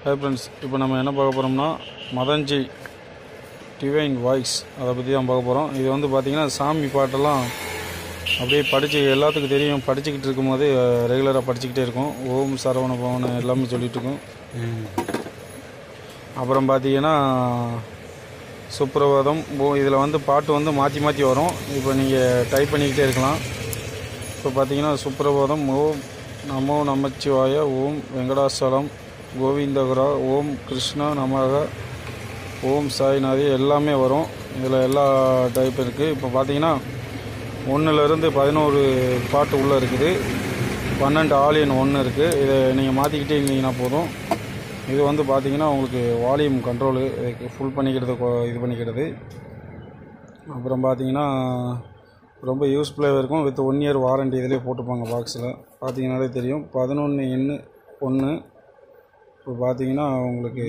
hey friends இப்போ நம்ம என்ன பார்க்க போகிறோம்னா மதஞ்சி டிவைன் வாய்ஸ் அதை பற்றி தான் பார்க்க போகிறோம் இது வந்து பார்த்திங்கன்னா சாமி பாட்டெல்லாம் அப்படியே படித்து எல்லாத்துக்கும் தெரியும் படிச்சுக்கிட்டு இருக்கும்போது ரெகுலராக படிச்சுக்கிட்டே இருக்கும் ஓம் சரவண பவன் எல்லாமே சொல்லிட்டு இருக்கும் அப்புறம் பார்த்தீங்கன்னா சுப்ரபாதம் இதில் வந்து பாட்டு வந்து மாற்றி மாற்றி வரும் இப்போ நீங்கள் டைப் பண்ணிக்கிட்டே இருக்கலாம் இப்போ பார்த்தீங்கன்னா சுப்ரபாதம் ஓம் நமோ நமச்சிவாய ஓம் வெங்கடாசலம் கோவிந்தகுரா ஓம் கிருஷ்ணா நமக ஓம் சாய்நாதி எல்லாமே வரும் இதில் எல்லா டைப் இருக்குது இப்போ பார்த்தீங்கன்னா ஒன்றுலேருந்து பதினோரு பாட்டு உள்ளே இருக்குது பன்னெண்டு ஆலியன் ஒன்று இருக்குது இதை நீங்கள் மாற்றிக்கிட்டே இருந்தீங்கன்னா போதும் இது வந்து பார்த்தீங்கன்னா உங்களுக்கு வால்யூம் கண்ட்ரோலு ஃபுல் பண்ணிக்கிறது கொ- இது பண்ணிக்கிறது அப்புறம் பார்த்தீங்கன்னா ரொம்ப யூஸ்ஃபுல்லாக இருக்கும் வித் ஒன் இயர் வாரண்டி இதிலே போட்டுப்பாங்க பாக்ஸில் பார்த்தீங்கன்னாலே தெரியும் பதினொன்று எண்ணு ஒன்று இப்போ பார்த்தீங்கன்னா உங்களுக்கு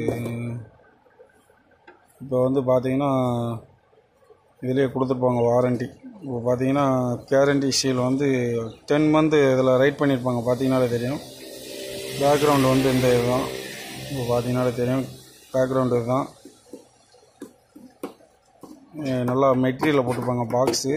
இப்போ வந்து பார்த்தீங்கன்னா இதிலே கொடுத்துருப்பாங்க வாரண்டி இப்போ பார்த்தீங்கன்னா கேரண்டி ஷீல் வந்து டென் மந்த் இதில் ரைட் பண்ணியிருப்பாங்க பார்த்தீங்கன்னாலே தெரியும் பேக்ரவுண்டு வந்து இந்த இதுதான் இப்போ பார்த்தீங்கன்னாலே தெரியும் பேக்ரவுண்டு இதுதான் அஹ் நல்லா மெட்டீரியலில் போட்டிருப்பாங்க பாக்ஸு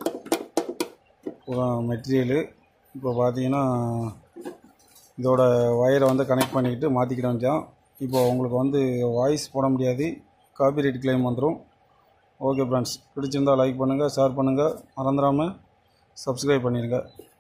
பூரா மெட்டீரியலு இப்போ பார்த்தீங்கன்னா இதோட ஒயரை வந்து கனெக்ட் பண்ணிக்கிட்டு மாற்றிக்கிட வேண்டியதான் இப்போ உங்களுக்கு வந்து வாய்ஸ் போட முடியாது காப்பிரைட் கிளைம் வந்துடும் ஓகே ஃப்ரெண்ட்ஸ் பிடிச்சிருந்தா லைக் பண்ணுங்கள் ஷேர் பண்ணுங்கள் மறந்துடாமல் சப்ஸ்கிரைப் பண்ணிடுங்க